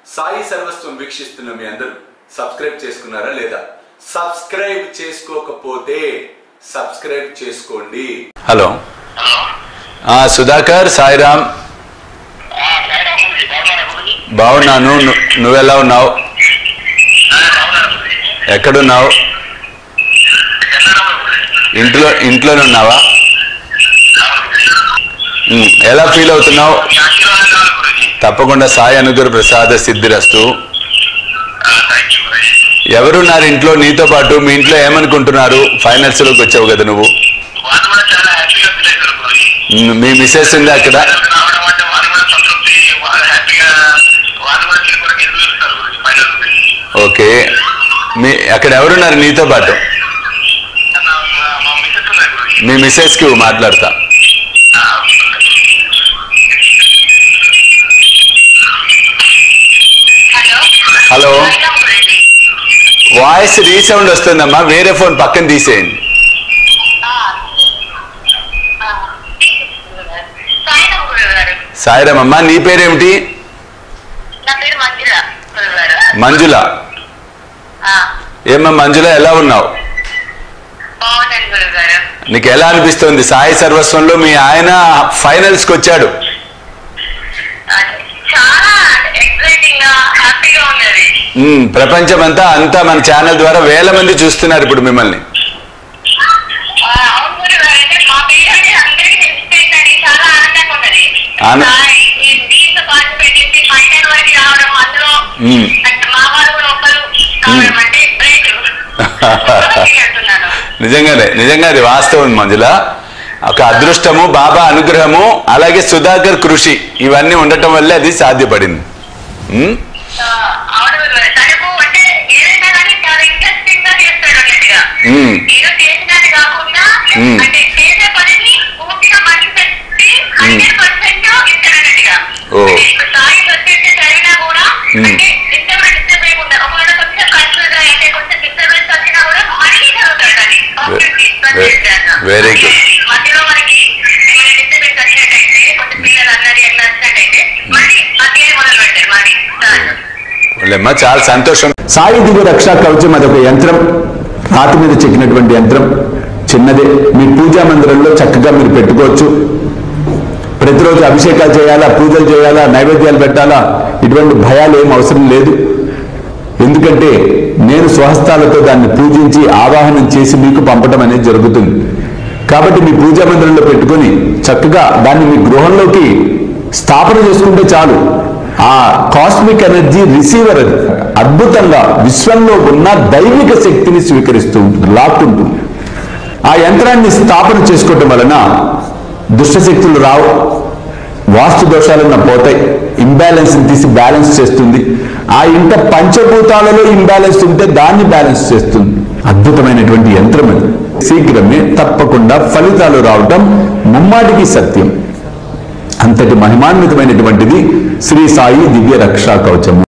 సాయి సర్వస్వం వీక్షిస్తున్న మీ అందరూ సబ్స్క్రైబ్ చేసుకున్నారా లేదా సబ్స్క్రైబ్ చేసుకోకపోతే సబ్స్క్రైబ్ చేసుకోండి హలో సుధాకర్ సాయిరామ్ బాగున్నాను ను- నువ్వెలా ఉన్నావు ఎక్కడున్నావు ఇంట్లో ఇంట్లోనే ఉన్నావా ఉమ్, ఎలా ఫీల్ అవుతున్నావు తప్పకుండా సాయి అనుగ్రహ ప్రసాద సిద్ధిరస్తు ఎవరున్నారు ఇంట్లో నీతో పాటు మీ ఇంట్లో ఏమనుకుంటున్నారు ఫైనల్స్ లోకి వచ్చావు కదా నువ్వు ఉమ్, మీ మిస్సెస్ ఉంది అక్కడ ఓకే మీ అక్కడ ఎవరున్నారు నీతో పాటు మీ మిస్సెస్ కి మాట్లాడతా హలో వాయిస్ రీసౌండ్ వస్తుందమ్మా వేరే ఫోన్ పక్కన తీసేయండి సాయిరామ్ అమ్మా నీ పేరేమిటి నా పేరు మంజుల గురుగారు మంజుల ఆ, ఏమ్మా మంజుల ఎలా ఉన్నావు బాగున్నాను గురుగారు నీకు ఎలా అనిపిస్తుంది సాయి సర్వస్వంలో మీ ఆయన ఫైనల్స్ కి వచ్చాడు అదే, చాలా ఎక్సైటింగ్ గా హ్యాపీగా ఉన్నది ఉమ్, ప్రపంచమంతా అంతా మన ఛానల్ ద్వారా వేల మంది చూస్తున్నారు ఇప్పుడు మిమ్మల్ని ఆ, అవును గురుగారు అంటే మా పిల్లలకి అందరికీ తెలిసిపోయిందని చాలా ఆనందంగా ఉన్నది ఆన- ఆ, ఈ దీంతో పార్టిసిపేట్ చేసి ఫైనల్ వరకు రావడం అందులో మ్మ్. అంటే మా వాళ్ళు కూడా ఒకరు కావడం అంటే గ్రేట్ అంటున్నాను నిజంగానే నిజంగా అది వాస్తవం మంజుల ఒక అదృష్టము బాబా అనుగ్రహము అలాగే సుధాకర్ కృషి ఇవన్నీ ఉండటం వల్లే అది సాధ్యపడింది ఉమ్, ఆ, అవును గురుగారు తనకు అంటే ఏదైనా కానీ చాలా ఇంట్రెస్టింగ్ గా చేస్తాడు అన్నట్టుగా ఉమ్, ఏదో చేసినట్టు కాకుండా మ్మ్. అంటే చేసే పనిని పూర్తిగా మనసు పెట్టి హండ్రెడ్ పర్సెంట్ ఇస్తాడన్నట్టుగా ఓ. అంటే ఇప్పుడు సాయి వచ్చేసి చదివినా కూడా మ్మ్. అంటే ఇంత కూడా డిస్టర్బ్ అయ్యకుండా ఒకవేళ కొంచెం కన్ఫ్యూజ్ గా అంటే కొంచెం డిస్టర్బెన్స్ వచ్చినా కూడా మళ్ళీ చదువుతాడు అది very good. మధ్యలో మనకి ఏమైనా డిస్టర్బెన్స్ వచ్చినట్టయితే కొంచెం పిల్లలు అన్నది ఎట్లా వచ్చినట్టయితే మళ్ళీ అధ్యాయం మొదలు పెట్టారు మళ్ళీ స్టార్ట్ వాళ్ళమ్మా చాలా సంతోషం సాయి దివ్య రక్షా కవచం అదొక యంత్రం రాతి మీద చెక్కినటువంటి యంత్రం చిన్నదే మీ పూజా మందిరంలో చక్కగా మీరు పెట్టుకోవచ్చు ప్రతిరోజు అభిషేకాలు చేయాలా పూజలు చేయాలా నైవేద్యాలు పెట్టాలా ఇటువంటి భయాలు ఏం అవసరం లేదు ఎందుకంటే నేను స్వహస్తాలతో దాన్ని పూజించి ఆవాహనం చేసి మీకు పంపడం అనేది జరుగుతుంది కాబట్టి మీ పూజా మందిరంలో పెట్టుకొని చక్కగా దాన్ని మీ గృహంలోకి స్థాపన చేసుకుంటే చాలు ఆ కాస్మిక్ ఎనర్జీ రిసీవర్ అది అద్భుతంగా విశ్వంలో ఉన్న దైవిక శక్తిని స్వీకరిస్తూ ఉంటుంది లాక్కుంటుంది ఆ యంత్రాన్ని స్థాపన చేసుకోవటం వలన దుష్టశక్తులు రావు వాస్తు దోషాలన్న పోతాయి ఇంబ్యాలెన్స్ తీసి బ్యాలెన్స్ చేస్తుంది ఆ ఇంట పంచభూతాలలో ఇంబ్యాలెన్స్ ఉంటే దాన్ని బ్యాలెన్స్ చేస్తుంది అద్భుతమైనటువంటి యంత్రం అది శీఘ్రమే తప్పకుండా ఫలితాలు రావటం ముమ్మాటికి సత్యం అంతటి మహిమాన్వితమైనటువంటిది శ్రీ సాయి దివ్య రక్షా కవచము